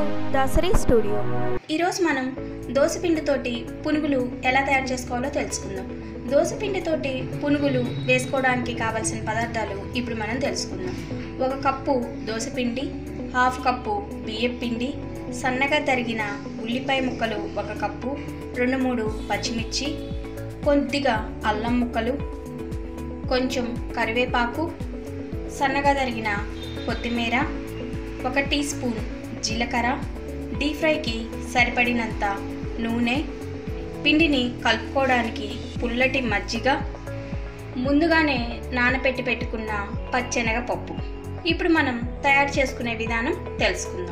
Dasari studio ఈరోజు మనం దోసపిండితోటి పునుగులు ఎలా తయారు చేసుకోవాలో తెలుసుకుందాం దోసపిండితోటి పునుగులు వేసుకోవడానికి కావాల్సిన పదార్థాలు ఇప్పుడు మనం తెలుసుకుందాం ఒక కప్పు దోసపిండి హాఫ్ కప్పు బియ్యం పిండి సన్నగా తరిగిన ఉల్లిపాయ ముక్కలు ఒక కప్పు రెండు మూడు పచ్చిమిర్చి కొద్దిగా అల్లం ముక్కలు కొంచెం కరివేపాకు సన్నగా తరిగిన కొత్తిమీర ఒక టీ స్పూన్ జీలకర్ర డీప్ ఫ్రైకి సరిపడినంత నూనె పిండిని కలుపుకోవడానికి పుల్లటి మజ్జిగ ముందుగానే నానబెట్టి పెట్టుకున్న పచ్చెనగ పప్పు ఇప్పుడు మనం తయారు చేసుకునే విధానం తెలుసుకుందాం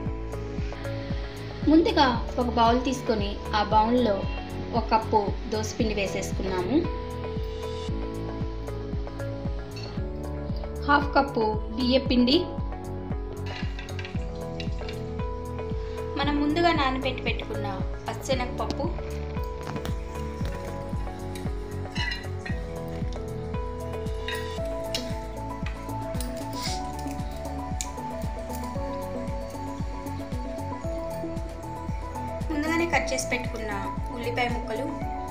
ముందుగా ఒక బౌల్ తీసుకొని ఆ బౌల్లో ఒక కప్పు దోసపిండి వేసేసుకున్నాము హాఫ్ కప్పు బియ్యం పిండి మనం ముందుగా నానబెట్టి పెట్టుకున్న పచ్చెనగపప్పు ముందుగానే కట్ చేసి పెట్టుకున్న ఉల్లిపాయ ముక్కలు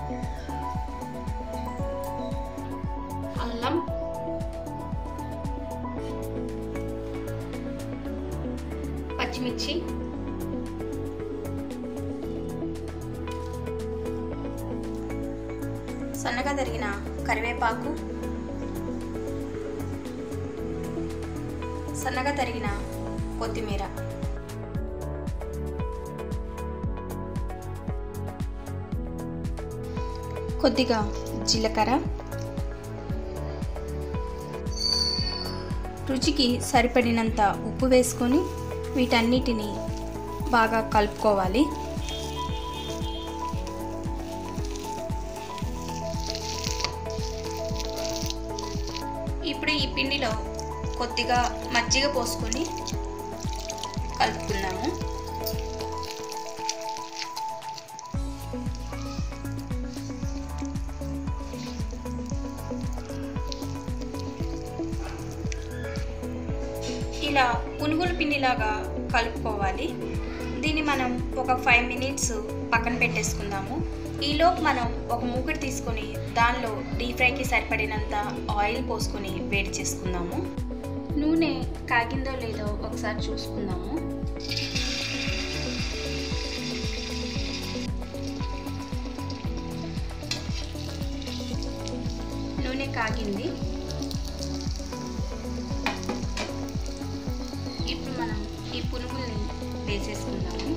అల్లం పచ్చిమిర్చి సన్నగా తరిగిన కరివేపాకు సన్నగా తరిగిన కొత్తిమీర కొద్దిగా జీలకర్ర రుచికి సరిపడినంత ఉప్పు వేసుకొని వీటన్నిటిని బాగా కలుపుకోవాలి ఇప్పుడు ఈ పిండిలో కొద్దిగా మజ్జిగ పోసుకొని కలుపుకుందాము ఇలా పునుగుల పిండిలాగా కలుపుకోవాలి దీన్ని మనం ఒక ఫైవ్ మినిట్స్ పక్కన పెట్టేసుకుందాము ఈలోపు మనం ఒక మూకుడు తీసుకొని దానిలో డీప్ ఫ్రైకి సరిపడినంత ఆయిల్ పోసుకొని వేడి చేసుకుందాము నూనె కాగిందో లేదో ఒకసారి చూసుకుందాము నూనె కాగింది ఇప్పుడు మనం ఈ పునుగుల్ని వేసేసుకుందాము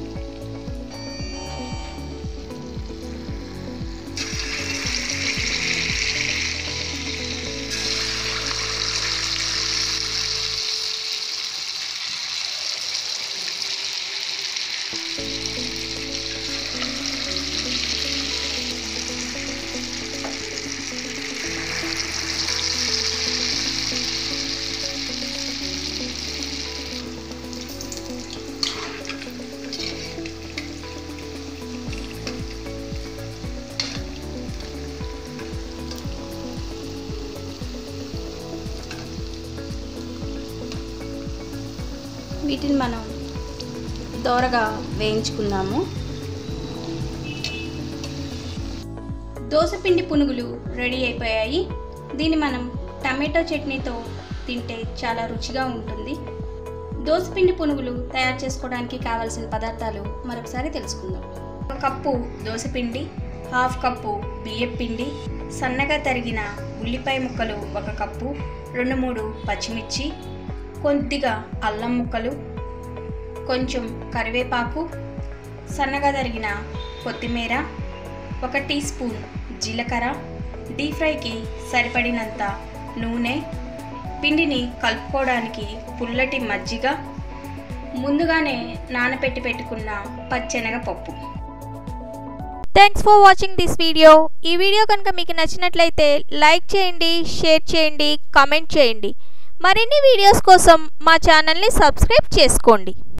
వీటిని మనం దోరగా వేయించుకుందాము దోసపిండి పునుగులు రెడీ అయిపోయాయి దీన్ని మనం టమాటో చట్నీతో తింటే చాలా రుచిగా ఉంటుంది దోసపిండి పునుగులు తయారు చేసుకోవడానికి కావలసిన పదార్థాలు మరొకసారి తెలుసుకుందాం ఒక కప్పు దోసపిండి హాఫ్ కప్పు బియ్యం పిండి సన్నగా తరిగిన ఉల్లిపాయ ముక్కలు ఒక కప్పు రెండు మూడు పచ్చిమిర్చి కొద్దిగా అల్లం ముక్కలు కొంచెం కరివేపాకు సన్నగా తరిగిన కొత్తిమీర ఒక టీ స్పూన్ జీలకర్ర డీప్ ఫ్రైకి సరిపడినంత నూనె పిండిని కలుపుకోవడానికి పుల్లటి మజ్జిగ ముందుగానే నానబెట్టి పెట్టుకున్న పచ్చెనగ పప్పు thanks for watching this video ఈ వీడియో కనుక మీకు నచ్చినట్లయితే లైక్ చేయండి షేర్ చేయండి కామెంట్ చేయండి మరిన్ని వీడియోస్ కోసం మా ఛానల్ని సబ్స్క్రైబ్ చేసుకోండి